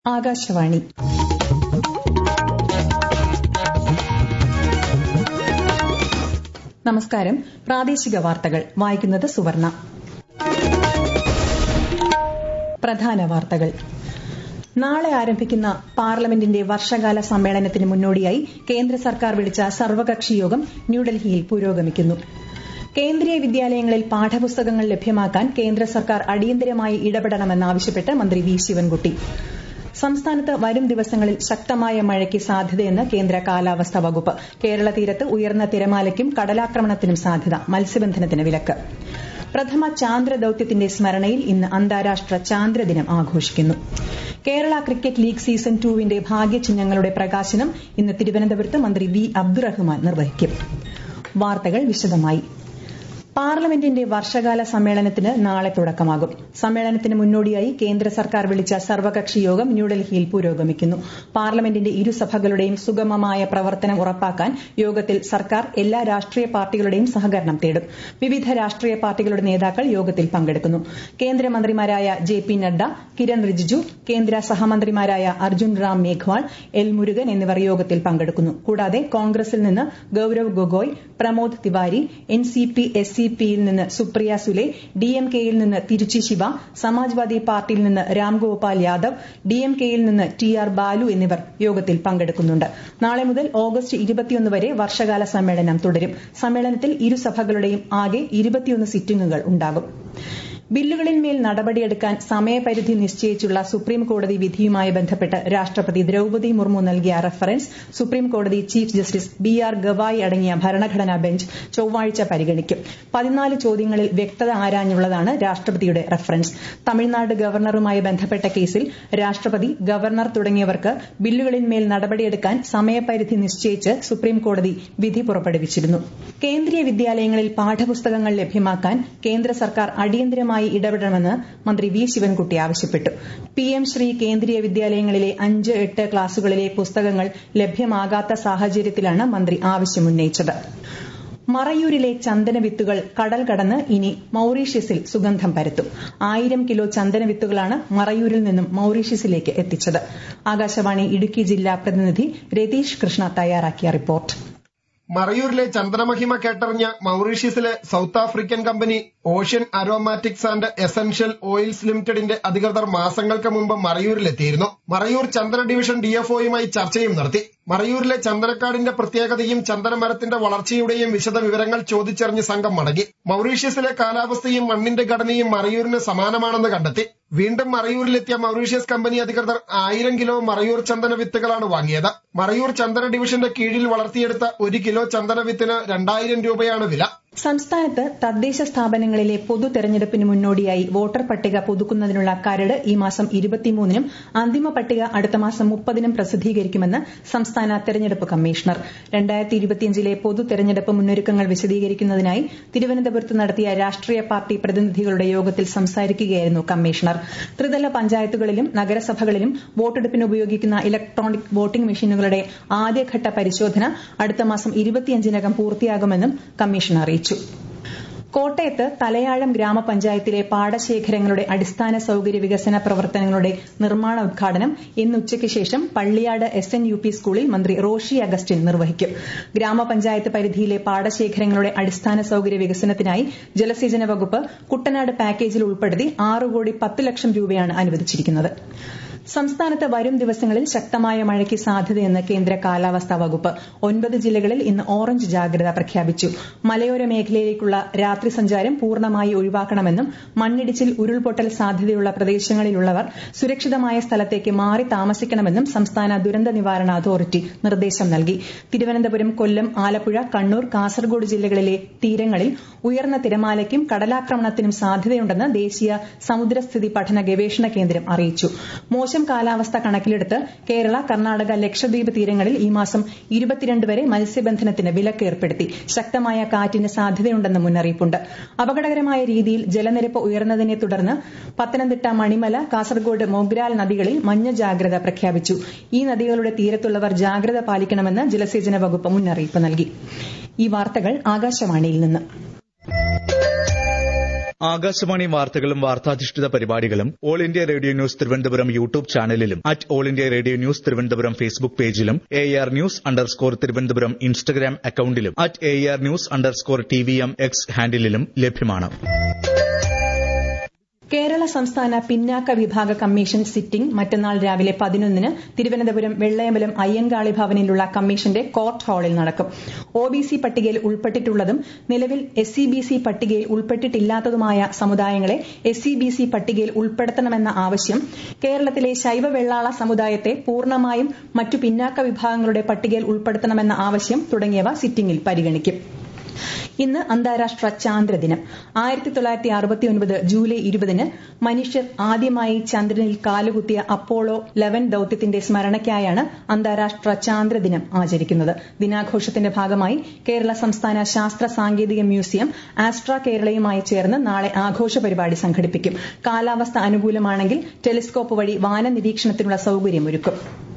ആകാശവാണി നമസ്കാരം പ്രാദേശിക വാർത്തകൾ വായിക്കുന്നത് സുവർണ പ്രധാന വാർത്തകൾ നാളെ ആരംഭിക്കുന്ന പാർലമെന്റിന്റെ വർഷകാല സമ്മേളനത്തിന് മുന്നോടിയായി കേന്ദ്ര സർക്കാർ വിളിച്ച സർവകക്ഷി യോഗം ന്യൂഡൽഹിയിൽ പുരോഗമിക്കുന്നു കേന്ദ്രീയ വിദ്യാലയങ്ങളിൽ പാഠപുസ്തകങ്ങൾ ലഭ്യമാക്കാൻ കേന്ദ്ര സർക്കാർ അടിയന്തരമായി ഇടപെടണമെന്നാവശ്യപ്പെട്ട് മന്ത്രി വി ശിവൻകുട്ടി സംസ്ഥാനത്ത് വരും ദിവസങ്ങളിൽ ശക്തമായ മഴയ്ക്ക് സാധ്യതയെന്ന് കേന്ദ്ര കാലാവസ്ഥാ വകുപ്പ് കേരള തീരത്ത് ഉയർന്ന തിരമാലയ്ക്കും കടലാക്രമണത്തിനും സാധ്യത മത്സ്യബന്ധനത്തിന് വിലക്ക് പ്രഥമ ചാന്ദ്ര ദൌത്യത്തിന്റെ സ്മരണയിൽ ഇന്ന് അന്താരാഷ്ട്ര ചാന്ദ്രദിനം ആഘോഷിക്കുന്നു കേരള ക്രിക്കറ്റ് ലീഗ് സീസൺ ടൂവിന്റെ ഭാഗ്യചിഹ്നങ്ങളുടെ പ്രകാശനം ഇന്ന് തിരുവനന്തപുരത്ത് മന്ത്രി വി അബ്ദുറഹ്മാൻ നിർവഹിക്കും വാർത്തകൾ വിശദമായി പാർലമെന്റിന്റെ വർഷകാല സമ്മേളനത്തിന് നാളെ തുടക്കമാകും സമ്മേളനത്തിന് മുന്നോടിയായി കേന്ദ്ര സർക്കാർ വിളിച്ച സർവകക്ഷി യോഗം ന്യൂഡൽഹിയിൽ പുരോഗമിക്കുന്നു പാർലമെന്റിന്റെ ഇരുസഭകളുടെയും സുഗമമായ പ്രവർത്തനം ഉറപ്പാക്കാൻ യോഗത്തിൽ സർക്കാർ എല്ലാ രാഷ്ട്രീയ പാർട്ടികളുടെയും സഹകരണം തേടും വിവിധ രാഷ്ട്രീയ പാർട്ടികളുടെ നേതാക്കൾ യോഗത്തിൽ പങ്കെടുക്കുന്നു കേന്ദ്രമന്ത്രിമാരായ ജെ പി നഡ്ഡ കിരൺ റിജിജു കേന്ദ്ര സഹമന്ത്രിമാരായ അർജുൻ റാം മേഘ്വാൾ എൽ മുരുകൻ എന്നിവർ യോഗത്തിൽ പങ്കെടുക്കുന്നു കൂടാതെ കോൺഗ്രസിൽ നിന്ന് Gaurav Gogoi Pramod Tiwari N C P S C പിയിൽ നിന്ന് സുപ്രിയ സുലെ ഡി എം കെയിൽ നിന്ന് തിരുച്ചി ശിവ സമാജ്വാദി പാർട്ടിയിൽ നിന്ന് രാംഗോപാൽ യാദവ് ഡി എം കെയിൽ നിന്ന് ടി ആർ ബാലു എന്നിവർ യോഗത്തിൽ പങ്കെടുക്കുന്നുണ്ട് നാളെ മുതൽ ഓഗസ്റ്റ് ഇരുപത്തിയൊന്ന് വരെ വർഷകാല സമ്മേളനം തുടരും സമ്മേളനത്തിൽ ഇരുസഭകളുടെയും ആകെ ഇരുപത്തിയൊന്ന് സിറ്റിംഗുകൾ ഉണ്ടാകും ബില്ലുകളിന്മേൽ നടപടിയെടുക്കാൻ സമയപരിധി നിശ്ചയിച്ചുള്ള സുപ്രീം കോടതി വിധിയുമായി ബന്ധപ്പെട്ട് രാഷ്ട്രപതി ദ്രൌപതി മുർമു നൽകിയ റഫറൻസ് സുപ്രീം കോടതി chief justice B R Gavai അടങ്ങിയ ഭരണഘടനാ ബെഞ്ച് ചൊവ്വാഴ്ച പരിഗണിക്കും പതിനാല് ചോദ്യങ്ങളിൽ വ്യക്തത ആരാഞ്ഞുള്ളതാണ് രാഷ്ട്രപതിയുടെ റഫറൻസ് തമിഴ്നാട് ഗവർണറുമായി ബന്ധപ്പെട്ട കേസിൽ രാഷ്ട്രപതി ഗവർണർ തുടങ്ങിയവർക്ക് ബില്ലുകളിന്മേൽ നടപടിയെടുക്കാൻ സമയപരിധി നിശ്ചയിച്ച് സുപ്രീം കോടതി വിധി പുറപ്പെടുവിച്ചിരുന്നു കേന്ദ്രീയ വിദ്യാലയങ്ങളിൽ പാഠപുസ്തകങ്ങൾ ലഭ്യമാക്കാൻ കേന്ദ്ര സർക്കാർ അടിയന്തരമായി ശക്തമായി ഇടപെടണമെന്ന് മന്ത്രി വി ശിവൻകുട്ടി ആവശ്യപ്പെട്ടു പി എം ശ്രീ കേന്ദ്രീയ വിദ്യാലയങ്ങളിലെ അഞ്ച് എട്ട് ക്ലാസുകളിലെ പുസ്തകങ്ങൾ ലഭ്യമാകാത്ത സാഹചര്യത്തിലാണ് മന്ത്രി ആവശ്യമുന്നയിച്ചത് മറയൂരിലെ ചന്ദന വിത്തുകൾ കടൽ കടന്ന് ഇനി മൌറീഷ്യസിൽ സുഗന്ധം പരത്തും ആയിരം കിലോ ചന്ദന വിത്തുകളാണ് മറയൂരിൽ നിന്നും മൌറീഷ്യസിലേക്ക് എത്തിച്ചത് ആകാശവാണി ഇടുക്കി ജില്ലാ പ്രതിനിധി രതീഷ് കൃഷ്ണ തയ്യാറാക്കിയ റിപ്പോർട്ട് മറയൂരിലെ ചന്ദ്രമഹിമ കേട്ടറിഞ്ഞ മൌറീഷ്യസിലെ South African company Ocean Aromatics and Essential Oils ലിമിറ്റഡിന്റെ അധികൃതർ മാസങ്ങൾക്ക് മുമ്പ് മറയൂരിലെത്തിയിരുന്നു മറയൂർ ചന്ദന ഡിവിഷൻ ഡിഎഫ്ഒയുമായി ചർച്ചയും നടത്തി മറയൂരിലെ ചന്ദനക്കാടിന്റെ പ്രത്യേകതയും ചന്ദനമരത്തിന്റെ വളർച്ചയുടെയും വിശദ വിവരങ്ങൾ ചോദിച്ചറിഞ്ഞ് സംഘം മടങ്ങി മൌറീഷ്യസിലെ കാലാവസ്ഥയും മണ്ണിന്റെ ഘടനയും മറയൂരിന് സമാനമാണെന്ന് കണ്ടെത്തി വീണ്ടും മറയൂരിലെത്തിയ മൌറീഷ്യസ് കമ്പനി അധികൃതർ ആയിരം കിലോ മറയൂർ ചന്ദന വിത്തുകളാണ് വാങ്ങിയത് മറയൂർ ചന്ദന ഡിവിഷന്റെ കീഴിൽ വളർത്തിയെടുത്ത ഒരു കിലോ ചന്ദന വിത്തിന് രണ്ടായിരം രൂപയാണ് വില സംസ്ഥാനത്ത് തദ്ദേശ സ്ഥാപനങ്ങളിലെ പൊതു തെരഞ്ഞെടുപ്പിന് മുന്നോടിയായി വോട്ടർ പട്ടിക പുതുക്കുന്നതിനുള്ള കരട് ഈ മാസം ഇരുപത്തിമൂന്നിനും അന്തിമ പട്ടിക അടുത്ത മാസം മുപ്പതിനും പ്രസിദ്ധീകരിക്കുമെന്ന് സംസ്ഥാന തെരഞ്ഞെടുപ്പ് കമ്മീഷണർ രണ്ടായിരത്തി ഇരുപത്തിയഞ്ചിലെ പൊതു തെരഞ്ഞെടുപ്പ് മുന്നൊരുക്കങ്ങൾ വിശദീകരിക്കുന്നതിനായി തിരുവനന്തപുരത്ത് നടത്തിയ രാഷ്ട്രീയ പാർട്ടി പ്രതിനിധികളുടെ യോഗത്തിൽ സംസാരിക്കുകയായിരുന്നു കമ്മീഷണർ ത്രിതല പഞ്ചായത്തുകളിലും നഗരസഭകളിലും വോട്ടെടുപ്പിന് ഉപയോഗിക്കുന്ന ഇലക്ട്രോണിക് വോട്ടിംഗ് മെഷീനുകളുടെ ആദ്യഘട്ട പരിശോധന അടുത്ത മാസം ഇരുപത്തിയഞ്ചിനകം പൂർത്തിയാകുമെന്നും കമ്മീഷൻ അറിയിച്ചു കോട്ടയത്ത് തലയാഴം ഗ്രാമപഞ്ചായത്തിലെ പാടശേഖരങ്ങളുടെ അടിസ്ഥാന സൌകര്യ വികസന പ്രവർത്തനങ്ങളുടെ നിർമ്മാണ ഉദ്ഘാടനം ഇന്ന് ഉച്ചയ്ക്ക് ശേഷം Palliyad S N U P സ്കൂളിൽ മന്ത്രി റോഷി അഗസ്റ്റിൻ നിർവഹിക്കും ഗ്രാമപഞ്ചായത്ത് പരിധിയിലെ പാടശേഖരങ്ങളുടെ അടിസ്ഥാന സൌകര്യ വികസനത്തിനായി ജലസേചന വകുപ്പ് കുട്ടനാട് പാക്കേജിൽ ഉൾപ്പെടുത്തി ആറ് കോടി പത്ത് ലക്ഷം രൂപയാണ് അനുവദിച്ചിരിക്കുന്നത് സംസ്ഥാനത്ത് വരും ദിവസങ്ങളിൽ ശക്തമായ മഴയ്ക്ക് സാധ്യതയെന്ന് കേന്ദ്ര കാലാവസ്ഥാ വകുപ്പ് ഒൻപത് ജില്ലകളിൽ ഇന്ന് ഓറഞ്ച് ജാഗ്രത പ്രഖ്യാപിച്ചു മലയോര മേഖലയിലേക്കുള്ള രാത്രി സഞ്ചാരം പൂർണ്ണമായി ഒഴിവാക്കണമെന്നും മണ്ണിടിച്ചിൽ ഉരുൾപൊട്ടൽ സാധ്യതയുള്ള പ്രദേശങ്ങളിലുള്ളവർ സുരക്ഷിതമായ സ്ഥലത്തേക്ക് മാറി താമസിക്കണമെന്നും സംസ്ഥാന ദുരന്ത നിവാരണ അതോറിറ്റി നിർദ്ദേശം നൽകി തിരുവനന്തപുരം കൊല്ലം ആലപ്പുഴ കണ്ണൂർ കാസർഗോഡ് ജില്ലകളിലെ തീരങ്ങളിൽ ഉയർന്ന തിരമാലയ്ക്കും കടലാക്രമണത്തിനും സാധ്യതയുണ്ടെന്ന് ദേശീയ സമുദ്രസ്ഥിതി പഠന ഗവേഷണ കേന്ദ്രം അറിയിച്ചു മോശം കാലാവസ്ഥ കണക്കിലെടുത്ത് കേരള കർണാടക ലക്ഷദ്വീപ് തീരങ്ങളിൽ ഈ മാസം ഇരുപത്തിരണ്ട് വരെ മത്സ്യബന്ധനത്തിന് വിലക്ക് ഏർപ്പെടുത്തി ശക്തമായ കാറ്റിന് സാധ്യതയുണ്ടെന്ന് മുന്നറിയിപ്പുണ്ട് അപകടകരമായ രീതിയിൽ ജലനിരപ്പ് ഉയർന്നതിനെ തുടർന്ന് പത്തനംതിട്ട മണിമല കാസർഗോഡ് മൊഗ്രാൽ നദികളിൽ മഞ്ഞ ജാഗ്രത പ്രഖ്യാപിച്ചു ഈ നദികളുടെ തീരത്തുള്ളവർ ജാഗ്രത പാലിക്കണമെന്ന് ജലസേചന വകുപ്പ് മുന്നറിയിപ്പ് നൽകി ഈ വാർത്തകൾ ആകാശവാണിയിൽ നിന്ന് ആകാശവാണി വാർത്തകളും വാർത്താധിഷ്ഠിത പരിപാടികളും All India Radio news Thiruvananthapuram YouTube ചാനലിലും at All India Radio news Thiruvananthapuram Facebook പേജിലും A R news underscore Thiruvananthapuram Instagram അക്കൌണ്ടിലും at A R news underscore T V M X ഹാൻഡിലും ലഭ്യമാണ് കേരള സംസ്ഥാന പിന്നാക്ക വിഭാഗ കമ്മീഷൻ സിറ്റിംഗ് മറ്റന്നാൾ രാവിലെ പതിനൊന്നിന് തിരുവനന്തപുരം വെള്ളയമ്പലം അയ്യങ്കാളി ഭവനിലുള്ള കമ്മീഷന്റെ കോർട്ട് ഹാളിൽ നടക്കും ഒബിസി പട്ടികയിൽ ഉൾപ്പെട്ടിട്ടുള്ളതും നിലവിൽ എസ് സി ബി സി പട്ടികയിൽ ഉൾപ്പെട്ടിട്ടില്ലാത്തതുമായ സമുദായങ്ങളെ എസ് സി ബി സി പട്ടികയിൽ ഉൾപ്പെടുത്തണമെന്ന ആവശ്യം കേരളത്തിലെ ശൈവ വെള്ളാള സമുദായത്തെ പൂർണ്ണമായും മറ്റു പിന്നാക്ക വിഭാഗങ്ങളുടെ പട്ടികയിൽ ഉൾപ്പെടുത്തണമെന്ന ആവശ്യം തുടങ്ങിയവ സിറ്റിംഗിൽ പരിഗണിക്കും ഇന്ന് അന്താരാഷ്ട്ര ചാന്ദ്രദിനം ആയിരത്തി തൊള്ളായിരത്തി അറുപത്തിയൊൻപത് ജൂലൈ ഇരുപതിന് മനുഷ്യർ ആദ്യമായി ചന്ദ്രനിൽ കാലുകുത്തിയ അപ്പോളോ ലെവൻ ദൌത്യത്തിന്റെ സ്മരണയ്ക്കായാണ് അന്താരാഷ്ട്ര ചാന്ദ്രദിനം ആചരിക്കുന്നത് ദിനാഘോഷത്തിന്റെ ഭാഗമായി കേരള സംസ്ഥാന ശാസ്ത്ര സാങ്കേതിക മ്യൂസിയം ആസ്ട്ര കേരളയുമായി ചേർന്ന് നാളെ ആഘോഷ പരിപാടി സംഘടിപ്പിക്കും കാലാവസ്ഥ അനുകൂലമാണെങ്കിൽ ടെലിസ്കോപ്പ് വഴി വാന നിരീക്ഷണത്തിനുള്ള സൌകര്യമൊരുക്കും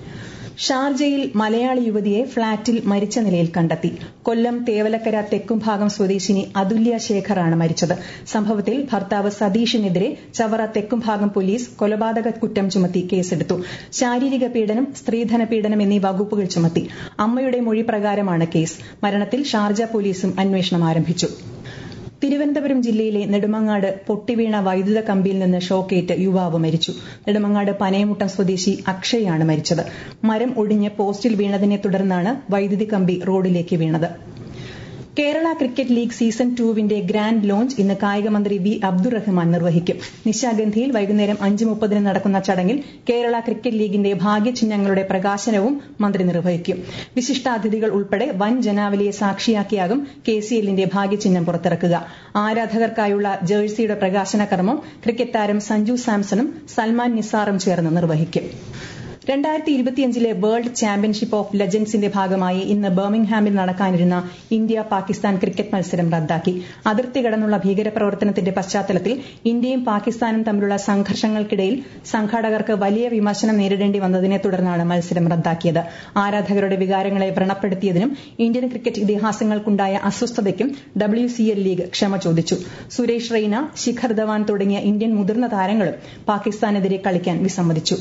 ഷാർജയിൽ മലയാളി യുവതിയെ ഫ്ളാറ്റിൽ മരിച്ച നിലയിൽ കണ്ടെത്തി കൊല്ലം തേവലക്കര തെക്കുംഭാഗം സ്വദേശിനി അതുല്യ ശേഖറാണ് മരിച്ചത് സംഭവത്തിൽ ഭർത്താവ് സതീഷിനെതിരെ ചവറ തെക്കുംഭാഗം പോലീസ് കൊലപാതക കുറ്റം ചുമത്തി കേസെടുത്തു ശാരീരിക പീഡനം സ്ത്രീധന പീഡനം എന്നീ വകുപ്പുകൾ ചുമത്തി അമ്മയുടെ മൊഴി പ്രകാരമാണ് കേസ് മരണത്തിൽ ഷാർജ പോലീസും അന്വേഷണം ആരംഭിച്ചു തിരുവനന്തപുരം ജില്ലയിലെ നെടുമങ്ങാട് പൊട്ടിവീണ വൈദ്യുത കമ്പിയിൽ നിന്ന് ഷോക്കേറ്റ് യുവാവ് മരിച്ചു നെടുമങ്ങാട് പനയമുട്ടം സ്വദേശി അക്ഷയാണ് മരിച്ചത് മരം ഒടിഞ്ഞ് പോസ്റ്റിൽ വീണതിനെ തുടർന്നാണ് വൈദ്യുതി കമ്പി റോഡിലേക്ക് വീണത് കേരള ക്രിക്കറ്റ് ലീഗ് സീസൺ ടൂവിന്റെ ഗ്രാൻഡ് ലോഞ്ച് ഇന്ന് കായികമന്ത്രി വി അബ്ദുറഹ്മാൻ നിർവഹിക്കും നിശാഗന്ധിയിൽ വൈകുന്നേരം അഞ്ച് മുപ്പതിന് നടക്കുന്ന ചടങ്ങിൽ കേരള ക്രിക്കറ്റ് ലീഗിന്റെ ഭാഗ്യചിഹ്നങ്ങളുടെ പ്രകാശനവും മന്ത്രി നിർവഹിക്കും വിശിഷ്ടാതിഥികൾ ഉൾപ്പെടെ വൻ ജനാവലിയെ സാക്ഷിയാക്കിയാകും കെ സി എല്ലിന്റെ ഭാഗ്യചിഹ്നം പുറത്തിറക്കുക ആരാധകർക്കായുള്ള ജേഴ്സിയുടെ പ്രകാശന കർമ്മം ക്രിക്കറ്റ് താരം സഞ്ജു സാംസണും സൽമാൻ നിസാറും ചേർന്ന് നിർവഹിക്കും രണ്ടായിരത്തി ഇരുപത്തിയഞ്ചിലെ വേൾഡ് ചാമ്പ്യൻഷിപ്പ് ഓഫ് ലെജൻഡ്സിന്റെ ഭാഗമായി ഇന്ന് ബർമിംഗ്ഹാമിൽ നടക്കാനിരുന്ന ഇന്ത്യ പാകിസ്ഥാൻ ക്രിക്കറ്റ് മത്സരം റദ്ദാക്കി അതിർത്തി കടന്നുള്ള ഭീകരപ്രവർത്തനത്തിന്റെ പശ്ചാത്തലത്തിൽ ഇന്ത്യയും പാകിസ്ഥാനും തമ്മിലുള്ള സംഘർഷങ്ങൾക്കിടയിൽ സംഘാടകർക്ക് വലിയ വിമർശനം നേരിടേണ്ടി വന്നതിനെ തുടർന്നാണ് മത്സരം റദ്ദാക്കിയത് ആരാധകരുടെ വികാരങ്ങളെ വ്രണപ്പെടുത്തിയതിനും ഇന്ത്യൻ ക്രിക്കറ്റ് ഇതിഹാസങ്ങൾക്കുണ്ടായ അസ്വസ്ഥതയ്ക്കും ഡബ്ല്യു സി എൽ ലീഗ് ക്ഷമ ചോദിച്ചു സുരേഷ് റെയ്ന ശിഖർ ധവാൻ തുടങ്ങിയ ഇന്ത്യൻ മുതിർന്ന താരങ്ങളും പാകിസ്ഥാനെതിരെ കളിക്കാൻ വിസമ്മതിച്ചു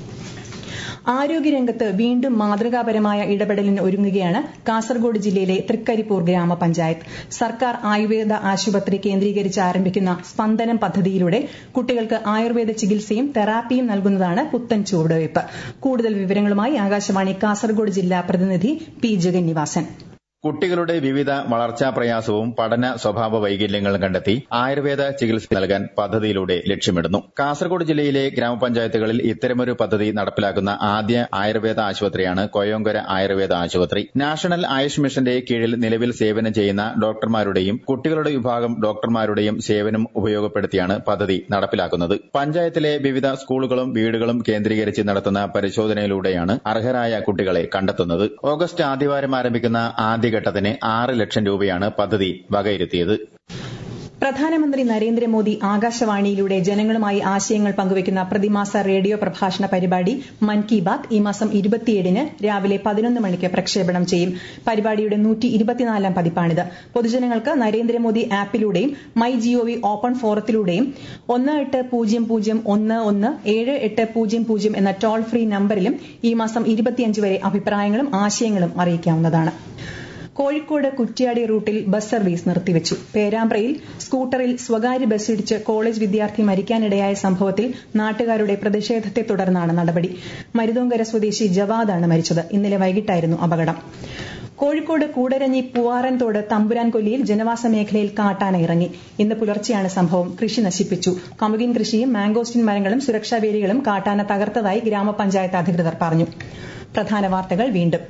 ആരോഗ്യരംഗത്ത് വീണ്ടും മാതൃകാപരമായ ഇടപെടലിന് ഒരുങ്ങുകയാണ് കാസർഗോഡ് ജില്ലയിലെ തൃക്കരിപ്പൂർ ഗ്രാമപഞ്ചായത്ത് സർക്കാർ ആയുർവേദ ആശുപത്രി കേന്ദ്രീകരിച്ച് ആരംഭിക്കുന്ന സ്പന്ദനം പദ്ധതിയിലൂടെ കുട്ടികൾക്ക് ആയുർവേദ ചികിത്സയും തെറാപ്പിയും നൽകുന്നതാണ് പുത്തൻ ചുവടുവയ്പ് കൂടുതൽ വിവരങ്ങളുമായി ആകാശവാണി കാസർഗോഡ് ജില്ലാ പ്രതിനിധി പി ജഗന്നിവാസൻ കുട്ടികളുടെ വിവിധ വളർച്ചാ പ്രയാസവും പഠന സ്വഭാവ വൈകല്യങ്ങളും കണ്ടെത്തി ആയുർവേദ ചികിത്സ നൽകാൻ പദ്ധതിയിലൂടെ ലക്ഷ്യമിടുന്നു കാസർഗോഡ് ജില്ലയിലെ ഗ്രാമപഞ്ചായത്തുകളിൽ ഇത്തരമൊരു പദ്ധതി നടപ്പിലാക്കുന്ന ആദ്യ ആയുർവേദ ആശുപത്രിയാണ് കൊയോങ്കര ആയുർവേദ ആശുപത്രി നാഷണൽ ആയുഷ് മിഷന്റെ കീഴിൽ നിലവിൽ സേവനം ചെയ്യുന്ന ഡോക്ടർമാരുടെയും കുട്ടികളുടെ വിഭാഗം ഡോക്ടർമാരുടെയും സേവനം ഉപയോഗപ്പെടുത്തിയാണ് പദ്ധതി നടപ്പിലാക്കുന്നത് പഞ്ചായത്തിലെ വിവിധ സ്കൂളുകളും വീടുകളും കേന്ദ്രീകരിച്ച് നടത്തുന്ന പരിശോധനയിലൂടെയാണ് അർഹരായ കുട്ടികളെ കണ്ടെത്തുന്നത് ഓഗസ്റ്റ് ആദ്യവാരം ആരംഭിക്കുന്ന ആദ്യ ആദ്യഘട്ടത്തിന് ആറ് ലക്ഷം രൂപയാണ് പദ്ധതി വകയിരുത്തിയത് പ്രധാനമന്ത്രി നരേന്ദ്രമോദി ആകാശവാണിയിലൂടെ ജനങ്ങളുമായി ആശയങ്ങൾ പങ്കുവയ്ക്കുന്ന പ്രതിമാസ റേഡിയോ പ്രഭാഷണ പരിപാടി മൻ കി ബാത് ഈ മാസം ഇരുപത്തിയേഴിന് രാവിലെ പതിനൊന്ന് മണിക്ക് പ്രക്ഷേപണം ചെയ്യും പരിപാടിയുടെ നൂറ്റി ഇരുപത്തിനാലാം പതിപ്പാണിത് പൊതുജനങ്ങൾക്ക് നരേന്ദ്രമോദി ആപ്പിലൂടെയും മൈ ജിഒവി ഓപ്പൺ ഫോറത്തിലൂടെയും ഒന്ന് എട്ട് പൂജ്യം പൂജ്യം ഒന്ന് ഒന്ന് ഏഴ് എട്ട് പൂജ്യം പൂജ്യം എന്ന ടോൾ ഫ്രീ നമ്പറിലും ഈ മാസം ഇരുപത്തിയഞ്ച് വരെ അഭിപ്രായങ്ങളും ആശയങ്ങളും അറിയിക്കാവുന്നതാണ് കോഴിക്കോട് കുറ്റ്യാടി റൂട്ടിൽ ബസ് സർവീസ് നിർത്തിവച്ചു പേരാമ്പ്രയിൽ സ്കൂട്ടറിൽ സ്വകാര്യ ബസ്സിടിച്ച് കോളേജ് വിദ്യാർത്ഥി മരിക്കാനിടയായ സംഭവത്തിൽ നാട്ടുകാരുടെ പ്രതിഷേധത്തെ തുടർന്നാണ് നടപടി മരുതോങ്കര സ്വദേശി ജവാദാണ് മരിച്ചത് ഇന്നലെ വൈകിട്ടായിരുന്നു അപകടം കോഴിക്കോട് കൂടരഞ്ഞി പൂവാറൻതോട് തമ്പുരാൻകൊല്ലിയിൽ ജനവാസ മേഖലയിൽ കാട്ടാന ഇറങ്ങി ഇന്ന് പുലർച്ചെയാണ് സംഭവം കൃഷി നശിപ്പിച്ചു കമുകിൻ കൃഷിയും മാംഗോസ്റ്റിൻ മരങ്ങളും സുരക്ഷാ വേലികളും കാട്ടാന തകർത്തതായി ഗ്രാമപഞ്ചായത്ത് അധികൃതർ പറഞ്ഞു പ്രധാന വാർത്തകൾ വീണ്ടും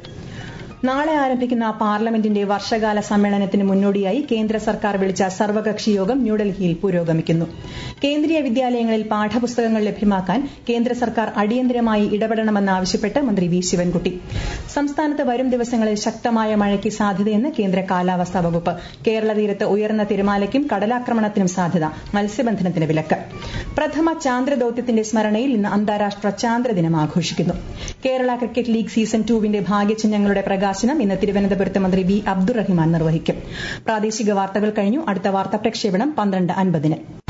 നാളെ ആരംഭിക്കുന്ന പാർലമെന്റിന്റെ വർഷകാല സമ്മേളനത്തിന് മുന്നോടിയായി കേന്ദ്ര സർക്കാർ വിളിച്ച സർവകക്ഷി യോഗം ന്യൂഡൽഹിയിൽ പുരോഗമിക്കുന്നു കേന്ദ്രീയ വിദ്യാലയങ്ങളിൽ പാഠപുസ്തകങ്ങൾ ലഭ്യമാക്കാൻ കേന്ദ്ര സർക്കാർ അടിയന്തരമായി ഇടപെടണമെന്നാവശ്യപ്പെട്ട് മന്ത്രി വി ശിവൻകുട്ടി സംസ്ഥാനത്ത് വരും ദിവസങ്ങളിൽ ശക്തമായ മഴയ്ക്ക് സാധ്യതയെന്ന് കേന്ദ്ര കാലാവസ്ഥാ വകുപ്പ് കേരള തീരത്ത് ഉയർന്ന തിരമാലയ്ക്കും കടലാക്രമണത്തിനും സാധ്യത മത്സ്യബന്ധനത്തിന് വിലക്ക് പ്രഥമ ചാന്ദ്ര ദൌത്യത്തിന്റെ സ്മരണയിൽ ഇന്ന് അന്താരാഷ്ട്ര ചാന്ദ്രദിനം ആഘോഷിക്കുന്നു കേരള ക്രിക്കറ്റ് ലീഗ് സീസൺ ടൂവിന്റെ ഭാഗ്യചിഹ്നങ്ങളുടെ പ്രകാശനം ഇന്ന് തിരുവനന്തപുരത്ത് മന്ത്രി വി അബ്ദുറഹിമാൻ നിർവഹിക്കും പ്രാദേശിക വാർത്തകൾ കഴിഞ്ഞു അടുത്ത വാർത്താ പ്രക്ഷേപണം പന്ത്രണ്ട് അൻപതിന്